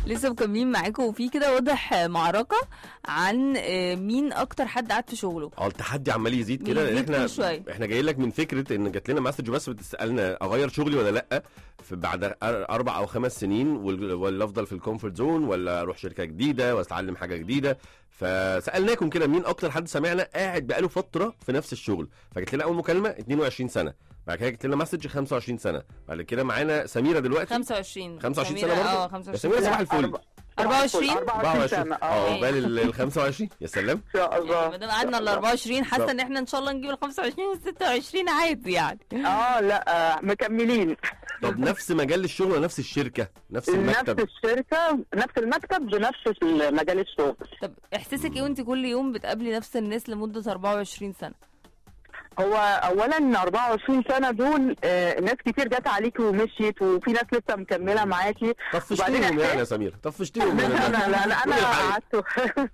لسه مكملين معاكم وفي كده واضح معركه عن آه، مين اكتر حد قعد في شغله اه التحدي عمال يزيد كده لان يزيد احنا كل شوية. احنا جايين لك من فكره ان جات لنا مسج بس بتسالنا اغير شغلي ولا لا في بعد أر- اربع او خمس سنين وال- ولا افضل في الكومفورت زون ولا اروح شركه جديده واتعلم حاجه جديده فسالناكم كده مين اكتر حد سمعنا قاعد بقاله فتره في نفس الشغل فجت لنا اول مكالمه 22 سنه بعد كده جت لنا مسج 25 سنه بعد كده معانا سميره دلوقتي 25 25 سميرة- سنه برضه اه يا 25 سميره صباح لا، الفل أربعة- 24 24 سنة اه اه عقبال ال 25 يا سلام ان شاء يعني الله ما دام قعدنا ال 24 حاسه بالظبط. ان احنا ان شاء الله نجيب ال 25 وال 26 عادي يعني اه لا آه، مكملين طب نفس مجال الشغل ولا نفس الشركه نفس المكتب نفس الشركه نفس المكتب بنفس مجال الشغل طب احساسك ايه وانت كل يوم بتقابلي نفس الناس لمده 24 سنه هو اولا 24 سنه دول آه، ناس كتير جت عليكي ومشيت وفي ناس لسه مكمله معاكي طفشتيهم وبعدين يعني إحساس- يا سمير طفشتيهم لا يعني لا لا, لا قولي انا الحقيقة. قعدت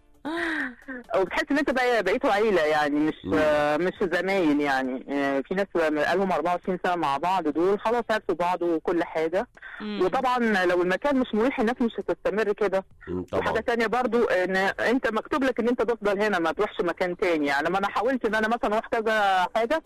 وبتحس ان انت بقى بقيتوا عيله يعني مش مم. آه، مش زمايل يعني آه، في ناس بقالهم 24 سنه مع بعض دول خلاص عرفوا بعض وكل حاجه مم. وطبعا لو المكان مش مريح الناس مش هتستمر كده مم، وحاجه طبعا تانية برضو ان انت مكتوب لك ان انت تفضل هنا ما تروحش مكان تاني يعني ما انا حاولت ان انا مثلا اروح كذا حاجه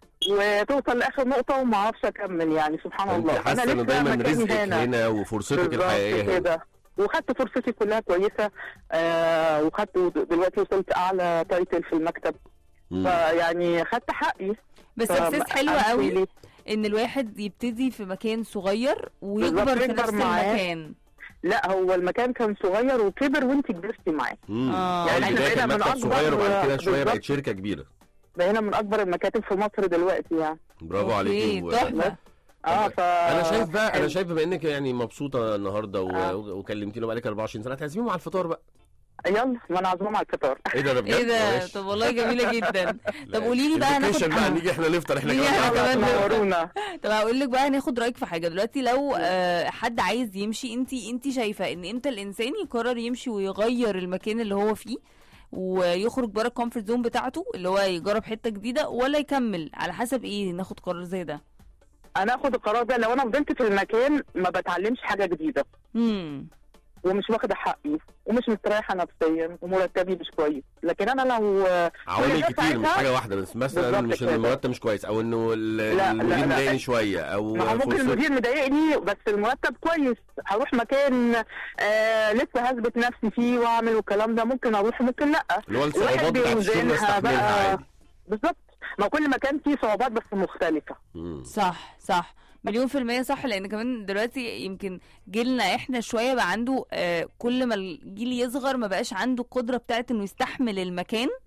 وتوصل لاخر نقطه وما اعرفش اكمل يعني سبحان انت الله حاسه انه دايما رزقك هنا وفرصتك بالظبط الحقيقيه هنا كده وخدت فرصتي كلها كويسه آه وخدت دلوقتي وصلت اعلى تايتل في المكتب مم. فيعني خدت حقي بس ف- احساس حلو أمشي قوي ليه؟ ان الواحد يبتدي في مكان صغير ويكبر بالظبط، في يكبر نفس معاه. المكان لا هو المكان كان صغير وكبر وانت كبرتي معاه مم. آه. اه يعني البدايه إحنا كان بقينا مكتب من صغير أكبر- وبعد كده شويه بقت بالظبط. شركه كبيره بقينا من اكبر المكاتب في مصر دلوقتي يعني برافو أوكي، عليكي و... تحفه اه ف انا شايف بقى انا حلو. شايف بما انك يعني مبسوطه النهارده و... آه. وكلمتيني بقالك 24 سنه هتعزميهم على الفطار بقى يلا ما انا عازمهم على الفطار ايه ده ده بجد ايه ده ماشي. طب والله جميله جدا طب قولي لي بقى هناخد اللوكيشن بقى نيجي احنا نفطر احنا نيجي إحنا كمان كمان نورونا طب هقول لك بقى هناخد رايك في حاجه دلوقتي لو آه، حد عايز يمشي انت انت شايفه ان امتى الانسان يقرر يمشي ويغير المكان اللي هو فيه ويخرج بره الكومفورت زون بتاعته اللي هو يجرب حته جديده ولا يكمل على حسب ايه ناخد قرار زي ده انا اخد القرار ده لو انا فضلت في المكان ما بتعلمش حاجه جديده امم ومش واخده حقي ومش مستريحه نفسيا ومرتبي مش كويس لكن انا لو عوامل ده كتير مش ساعتها- حاجه واحده بس مثلا بالظبط مش ان كده. المرتب مش كويس او انه ال- لا، لا، المدير لا. مضايقني شويه او ما هو ممكن فرصته- المدير مضايقني بس المرتب كويس هروح مكان آه لسه هثبت نفسي فيه واعمل والكلام ده ممكن اروح وممكن لا اللي هو الواحد الصعوبات بتاعت الشغل بينزلها استحملها بقى. عادي بالظبط ما كل مكان فيه صعوبات بس مختلفه مم. صح صح مليون في المية صح لأن كمان دلوقتي يمكن جيلنا احنا شوية بقى عنده آه كل ما الجيل يصغر ما بقاش عنده القدرة بتاعت انه يستحمل المكان